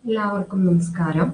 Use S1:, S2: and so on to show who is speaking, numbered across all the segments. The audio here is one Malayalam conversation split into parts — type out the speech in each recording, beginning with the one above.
S1: എല്ലാവർക്കും നമസ്കാരം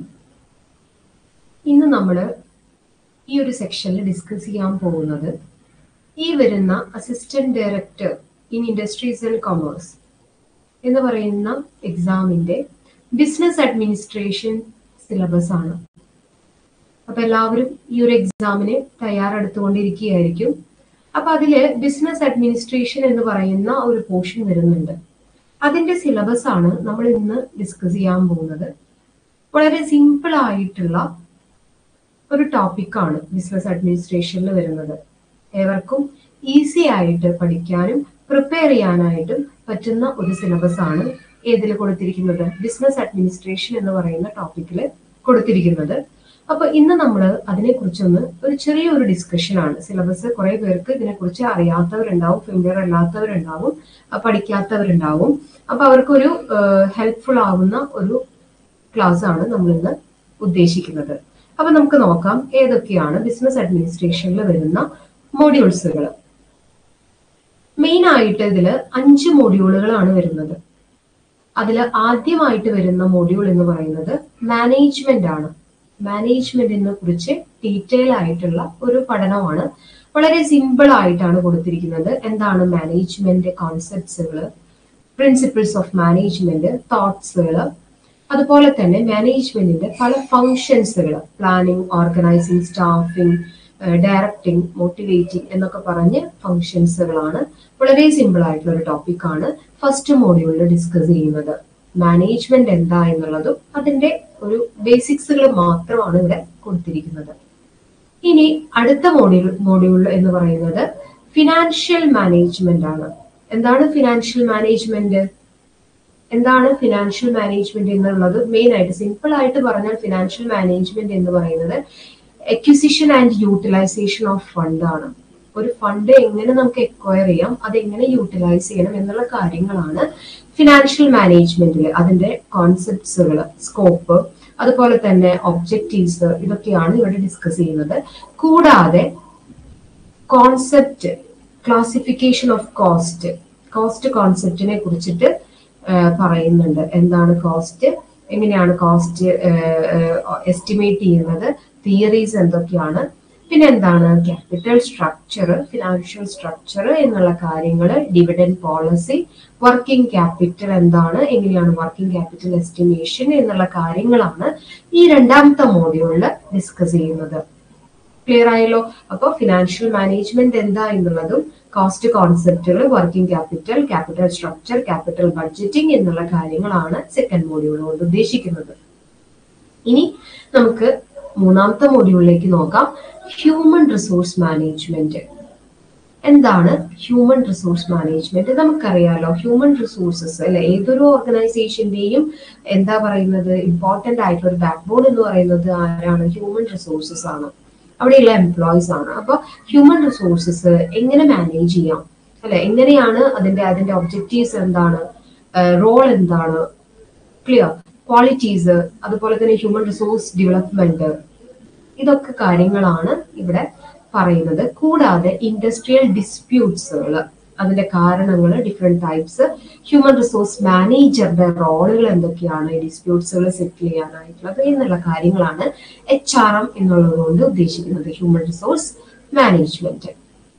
S1: ഇന്ന് നമ്മൾ ഈ ഒരു സെക്ഷനിൽ ഡിസ്കസ് ചെയ്യാൻ പോകുന്നത് ഈ വരുന്ന assistant director in industries and commerce എന്ന് പറയുന്ന എക്സാമിന്റെ ബിസിനസ് അഡ്മിനിസ്ട്രേഷൻ സിലബസ് ആണ് അപ്പൊ എല്ലാവരും ഈ ഒരു എക്സാമിന് തയ്യാറെടുത്തുകൊണ്ടിരിക്കുകയായിരിക്കും അപ്പൊ അതില് ബിസിനസ് അഡ്മിനിസ്ട്രേഷൻ എന്ന് പറയുന്ന ഒരു പോർഷൻ വരുന്നുണ്ട് അതിന്റെ സിലബസ് ആണ് നമ്മൾ ഇന്ന് ഡിസ്കസ് ചെയ്യാൻ പോകുന്നത് വളരെ സിമ്പിൾ ആയിട്ടുള്ള ഒരു ടോപ്പിക്കാണ് ബിസിനസ് അഡ്മിനിസ്ട്രേഷനിൽ വരുന്നത് ഏവർക്കും ഈസി ആയിട്ട് പഠിക്കാനും പ്രിപ്പയർ ചെയ്യാനായിട്ടും പറ്റുന്ന ഒരു സിലബസ് ആണ് ഏതിൽ കൊടുത്തിരിക്കുന്നത് ബിസിനസ് അഡ്മിനിസ്ട്രേഷൻ എന്ന് പറയുന്ന ടോപ്പിക്കിൽ കൊടുത്തിരിക്കുന്നത് അപ്പൊ ഇന്ന് നമ്മൾ അതിനെക്കുറിച്ചൊന്ന് ഒരു ചെറിയൊരു ഡിസ്കഷൻ ആണ് സിലബസ് കുറെ പേർക്ക് ഇതിനെക്കുറിച്ച് അറിയാത്തവരുണ്ടാവും ഫെമിലിയർ അല്ലാത്തവരുണ്ടാവും പഠിക്കാത്തവരുണ്ടാവും അപ്പൊ അവർക്കൊരു ഹെൽപ്ഫുൾ ആവുന്ന ഒരു ക്ലാസ് ആണ് നമ്മൾ ഇന്ന് ഉദ്ദേശിക്കുന്നത് അപ്പൊ നമുക്ക് നോക്കാം ഏതൊക്കെയാണ് ബിസിനസ് അഡ്മിനിസ്ട്രേഷനിൽ വരുന്ന മോഡ്യൂൾസുകൾ മെയിൻ ആയിട്ട് ഇതിൽ അഞ്ച് മോഡ്യൂളുകളാണ് വരുന്നത് അതിൽ ആദ്യമായിട്ട് വരുന്ന മോഡ്യൂൾ എന്ന് പറയുന്നത് മാനേജ്മെന്റ് ആണ് മാനേജ്മെന്റിനെ കുറിച്ച് ഡീറ്റെയിൽ ആയിട്ടുള്ള ഒരു പഠനമാണ് വളരെ സിമ്പിൾ ആയിട്ടാണ് കൊടുത്തിരിക്കുന്നത് എന്താണ് മാനേജ്മെന്റ് കോൺസെപ്റ്റ്സുകൾ പ്രിൻസിപ്പിൾസ് ഓഫ് മാനേജ്മെന്റ് തോട്ട്സുകൾ അതുപോലെ തന്നെ മാനേജ്മെന്റിന്റെ പല ഫങ്ഷൻസുകൾ planning organising staffing directing motivating എന്നൊക്കെ പറഞ്ഞ് ഫങ്ഷൻസുകളാണ് വളരെ സിമ്പിൾ ആയിട്ടുള്ള ഒരു ടോപ്പിക്കാണ് ഫസ്റ്റ് മോഡ്യൂളിൽ ഡിസ്കസ് ചെയ്യുന്നത് മാനേജ്മെന്റ് എന്താ എന്നുള്ളതും അതിന്റെ ഒരു ബേസിക്സുകൾ മാത്രമാണ് ഇവിടെ കൊടുത്തിരിക്കുന്നത് ഇനി അടുത്ത മോഡ്യൂൾ മോഡ്യൂൾ എന്ന് പറയുന്നത് ഫിനാൻഷ്യൽ മാനേജ്മെന്റ് ആണ് എന്താണ് ഫിനാൻഷ്യൽ മാനേജ്മെന്റ് എന്താണ് ഫിനാൻഷ്യൽ മാനേജ്മെന്റ് എന്നുള്ളത് മെയിൻ ആയിട്ട് സിമ്പിൾ ആയിട്ട് പറഞ്ഞാൽ ഫിനാൻഷ്യൽ മാനേജ്മെന്റ് എന്ന് പറയുന്നത് acquisition and utilisation of fund ആണ് ഒരു ഫണ്ട് എങ്ങനെ നമുക്ക് എക്വയർ ചെയ്യാം അത് എങ്ങനെ യൂട്ടിലൈസ് ചെയ്യണം എന്നുള്ള കാര്യങ്ങളാണ് ഫിനാൻഷ്യൽ മാനേജ്മെന്റിൽ അതിന്റെ കോൺസെപ്റ്റ്സുകൾ സ്കോപ്പ് അതുപോലെ തന്നെ ഒബ്ജക്റ്റീവ്സ് ഇതൊക്കെയാണ് ഇവിടെ ഡിസ്കസ് ചെയ്യുന്നത് കൂടാതെ concept classification of cost cost കോൺസെപ്റ്റിനെ കുറിച്ചിട്ട് പറയുന്നുണ്ട് എന്താണ് കോസ്റ്റ് എങ്ങനെയാണ് കോസ്റ്റ് എസ്റ്റിമേറ്റ് ചെയ്യുന്നത് തിയറീസ് എന്തൊക്കെയാണ് പിന്നെ എന്താണ് ക്യാപിറ്റൽ സ്ട്രക്ചർ ഫിനാൻഷ്യൽ സ്ട്രക്ചർ എന്നുള്ള കാര്യങ്ങൾ ഡിവിഡൻഡ് പോളിസി വർക്കിംഗ് ക്യാപിറ്റൽ എന്താണ് എങ്ങനെയാണ് വർക്കിംഗ് ക്യാപിറ്റൽ എസ്റ്റിമേഷൻ എന്നുള്ള കാര്യങ്ങളാണ് ഈ രണ്ടാമത്തെ മോഡ്യൂളിൽ ഡിസ്കസ് ചെയ്യുന്നത് ക്ലിയർ ആയല്ലോ അപ്പോൾ ഫിനാൻഷ്യൽ മാനേജ്മെന്റ് എന്താ എന്നുള്ളതും കോസ്റ്റ് കോൺസെപ്റ്റുകൾ working capital capital structure capital budgeting എന്നുള്ള കാര്യങ്ങളാണ് സെക്കൻഡ് മോഡ്യൂൾ കൊണ്ട് ഉദ്ദേശിക്കുന്നത് ഇനി നമുക്ക് മൂന്നാമത്തെ മോഡ്യൂളിലേക്ക് നോക്കാം ഹ്യൂമൻ റിസോഴ്സ് മാനേജ്മെന്റ് എന്താണ് ഹ്യൂമൻ റിസോഴ്സ് മാനേജ്മെന്റ് നമുക്കറിയാലോ ഹ്യൂമൻ റിസോഴ്സസ് അല്ലെ ഏതൊരു ഓർഗനൈസേഷന്റെയും എന്താ പറയുന്നത് ഇമ്പോർട്ടന്റ് ആയിട്ടുള്ള ഒരു ബാക്ക് ബോൺ എന്ന് പറയുന്നത് ആരാണ് ഹ്യൂമൻ റിസോഴ്സസ് ആണ് അവിടെയുള്ള എംപ്ലോയീസ് ആണ് അപ്പൊ ഹ്യൂമൻ റിസോഴ്സസ് എങ്ങനെ മാനേജ് ചെയ്യാം അല്ലെ എങ്ങനെയാണ് അതിന്റെ അതിന്റെ ഒബ്ജക്റ്റീവ്സ് എന്താണ് റോൾ എന്താണ് ക്ലിയർ ക്വാളിറ്റീസ് അതുപോലെ തന്നെ ഹ്യൂമൻ റിസോഴ്സ് ഡെവലപ്മെന്റ് ഇതൊക്കെ കാര്യങ്ങളാണ് ഇവിടെ പറയുന്നത് കൂടാതെ ഇൻഡസ്ട്രിയൽ ഡിസ്പ്യൂട്ട്സുകൾ അതിന്റെ കാരണങ്ങൾ ഡിഫറെന്റ് ടൈപ്സ് ഹ്യൂമൻ റിസോഴ്സ് മാനേജറുടെ റോളുകൾ എന്തൊക്കെയാണ് ഈ ഡിസ്പ്യൂട്ട്സുകൾ സെറ്റിൽ ചെയ്യാനായിട്ടുള്ളത് എന്നുള്ള കാര്യങ്ങളാണ് എച്ച് ആർ എം എന്നുള്ളത് കൊണ്ട് ഉദ്ദേശിക്കുന്നത് ഹ്യൂമൻ റിസോഴ്സ് മാനേജ്മെന്റ്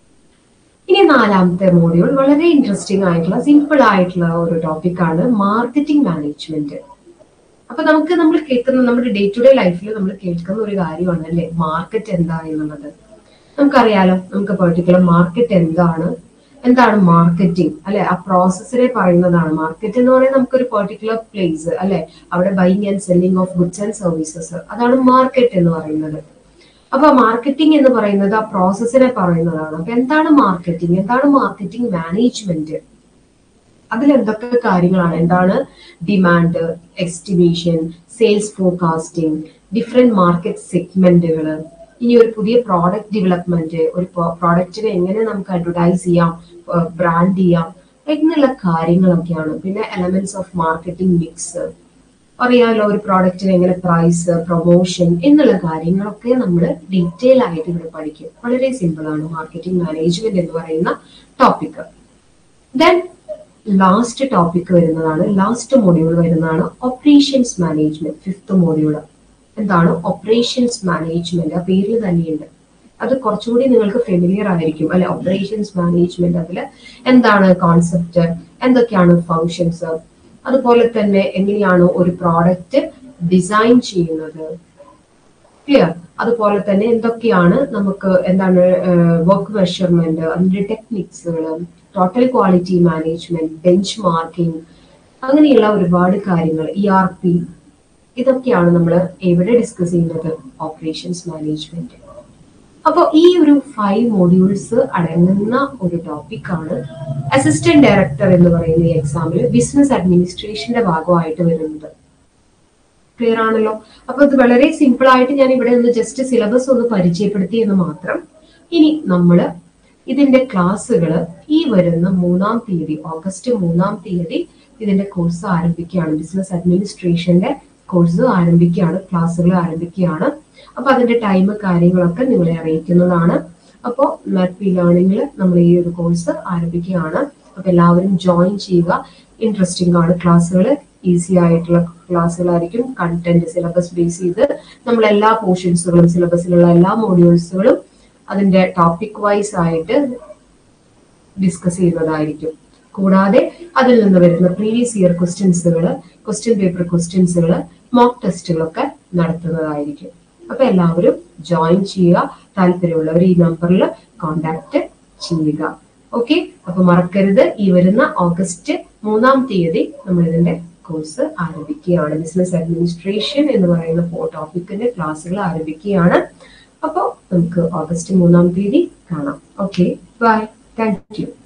S1: ഇനി നാലാമത്തെ മോഡ്യൂൾ വളരെ ഇൻട്രസ്റ്റിംഗ് ആയിട്ടുള്ള സിമ്പിൾ ആയിട്ടുള്ള ഒരു ടോപ്പിക്കാണ് മാർക്കറ്റിംഗ് മാനേജ്മെന്റ് അപ്പൊ നമുക്ക് നമ്മൾ കേൾക്കുന്ന നമ്മുടെ ഡേ ടു ഡേ ലൈഫിൽ നമ്മൾ കേൾക്കുന്ന ഒരു കാര്യമാണ് അല്ലെ മാർക്കറ്റ് എന്താ എന്നുള്ളത് നമുക്കറിയാലോ നമുക്ക് പെർട്ടിക്കുലർ മാർക്കറ്റ് എന്താണ് എന്താണ് മാർക്കറ്റിംഗ് അല്ലെ ആ പ്രോസസ്സിനെ പറയുന്നതാണ് മാർക്കറ്റ് എന്ന് പറയുന്നത് നമുക്കൊരു പെർട്ടിക്കുലർ പ്ലേസ് അല്ലെ അവിടെ buying and selling of goods and services അതാണ് മാർക്കറ്റ് എന്ന് പറയുന്നത് അപ്പൊ മാർക്കറ്റിംഗ് എന്ന് പറയുന്നത് ആ പ്രോസസ്സിനെ പറയുന്നതാണ് അപ്പൊ എന്താണ് മാർക്കറ്റിംഗ് എന്താണ് മാർക്കറ്റിംഗ് മാനേജ്മെന്റ് അതിൽ എന്തൊക്കെ കാര്യങ്ങളാണ് എന്താണ് demand estimation sales forecasting different market സെഗ്മെന്റുകൾ ഇനി ഒരു പുതിയ പ്രോഡക്റ്റ് ഡെവലപ്മെന്റ് ഒരു പ്രോഡക്റ്റിനെ എങ്ങനെ നമുക്ക് അഡ്വർടൈസ് ചെയ്യാം ബ്രാൻഡ് ചെയ്യാം എന്നുള്ള കാര്യങ്ങളൊക്കെയാണ് പിന്നെ എലമെന്റ്സ് ഓഫ് മാർക്കറ്റിംഗ് മിക്സ് അറിയാമല്ലോ ഒരു പ്രോഡക്റ്റിന് എങ്ങനെ പ്രൈസ് പ്രൊമോഷൻ എന്നുള്ള കാര്യങ്ങളൊക്കെ നമ്മൾ ഡീറ്റെയിൽ ആയിട്ട് ഇവിടെ പഠിക്കും വളരെ സിമ്പിൾ ആണ് മാർക്കറ്റിംഗ് മാനേജ്മെന്റ് എന്ന് പറയുന്ന ടോപ്പിക് ദെൻ ലാസ്റ്റ് ടോപ്പിക് വരുന്നതാണ് ലാസ്റ്റ് മോഡ്യൂൾ വരുന്നതാണ് ഓപ്പറേഷൻസ് മാനേജ്മെന്റ് ഫിഫ്ത്ത് മോഡ്യൂൾ എന്താണ് ഓപ്പറേഷൻസ് മാനേജ്മെന്റ് ആ പേരിൽ തന്നെയുണ്ട് അത് കുറച്ചുകൂടി നിങ്ങൾക്ക് ഫെമിലിയർ ആയിരിക്കും അല്ലെ ഓപ്പറേഷൻസ് മാനേജ്മെന്റ് അതിൽ എന്താണ് കോൺസെപ്റ്റ് എന്തൊക്കെയാണ് ഫങ്ഷൻസ് അതുപോലെ തന്നെ എങ്ങനെയാണ് ഒരു പ്രോഡക്റ്റ് ഡിസൈൻ ചെയ്യുന്നത് ക്ലിയർ അതുപോലെ തന്നെ എന്തൊക്കെയാണ് നമുക്ക് എന്താണ് വർക്ക് മെഷർമെന്റ് അതിന്റെ ടെക്നിക്സുകൾ total quality management benchmarking അങ്ങനെയുള്ള ഒരുപാട് കാര്യങ്ങൾ ഇ ആർ പി ഇതൊക്കെയാണ് നമ്മൾ എവിടെ ഡിസ്കസ് ചെയ്യുന്നത് ഓപ്പറേഷൻസ് മാനേജ്മെന്റ് അപ്പോൾ ഈ ഒരു ഫൈവ് മോഡ്യൂൾസ് അടങ്ങുന്ന ഒരു ടോപ്പിക്കാണ് അസിസ്റ്റന്റ് ഡയറക്ടർ എന്ന് പറയുന്ന ഈ എക്സാമിൽ ബിസിനസ് അഡ്മിനിസ്ട്രേഷന്റെ ഭാഗമായിട്ട് വരുന്നത് ക്ലിയർ ആണല്ലോ അപ്പൊ ഇത് വളരെ സിമ്പിൾ ആയിട്ട് ഞാൻ ഇവിടെ ഒന്ന് ജസ്റ്റ് സിലബസ് ഒന്ന് പരിചയപ്പെടുത്തി എന്ന് മാത്രം ഇനി നമ്മൾ ഇതിന്റെ ക്ലാസ്സുകൾ ഈ വരുന്ന മൂന്നാം തീയതി ഓഗസ്റ്റ് മൂന്നാം തീയതി ഇതിന്റെ കോഴ്സ് ആരംഭിക്കുകയാണ് ബിസിനസ് അഡ്മിനിസ്ട്രേഷന്റെ കോഴ്സ് ആരംഭിക്കുകയാണ് ക്ലാസ്സുകൾ ആരംഭിക്കുകയാണ് അപ്പൊ അതിന്റെ ടൈം കാര്യങ്ങളൊക്കെ നിങ്ങളെ അറിയിക്കുന്നതാണ് അപ്പോൾ മാറ്റ് ലേണിംഗിൽ നമ്മൾ ഈ ഒരു കോഴ്സ് ആരംഭിക്കുകയാണ് അപ്പൊ എല്ലാവരും ജോയിൻ ചെയ്യുക ഇൻട്രസ്റ്റിംഗ് ആണ് ക്ലാസ്സുകൾ ഈസി ആയിട്ടുള്ള ക്ലാസ്സുകളായിരിക്കും കണ്ടന്റ് സിലബസ് ബേസ് ചെയ്ത് നമ്മൾ എല്ലാ പോർഷൻസുകളും സിലബസിലുള്ള എല്ലാ മോഡ്യൂൾസുകളും അതിന്റെ ടോപ്പിക് വൈസ് ആയിട്ട് ഡിസ്കസ് ചെയ്യുന്നതായിരിക്കും കൂടാതെ അതിൽ നിന്ന് വരുന്ന പ്രീവിയസ് ഇയർ ക്വസ്റ്റ്യൻസുകൾ ക്വസ്റ്റ്യൻ പേപ്പർ ക്വസ്റ്റ്യൻസുകൾ മോക്ക് ടെസ്റ്റുകളൊക്കെ നടത്തുന്നതായിരിക്കും അപ്പൊ എല്ലാവരും ജോയിൻ ചെയ്യുക താല്പര്യമുള്ളവർ ഈ നമ്പറിൽ കോണ്ടാക്ട് ചെയ്യുക ഓക്കെ അപ്പൊ മറക്കരുത് ഈ വരുന്ന ഓഗസ്റ്റ് മൂന്നാം തീയതി നമ്മൾ ഇതിന്റെ കോഴ്സ് ആരംഭിക്കുകയാണ് ബിസിനസ് അഡ്മിനിസ്ട്രേഷൻ എന്ന് പറയുന്ന ഫോ ടോപ്പിക്കിന്റെ ക്ലാസ്സുകൾ ആരംഭിക്കുകയാണ് അപ്പോൾ നമുക്ക് ഓഗസ്റ്റ് മൂന്നാം തീയതി കാണാം ഓക്കെ ബൈ താങ്ക് യു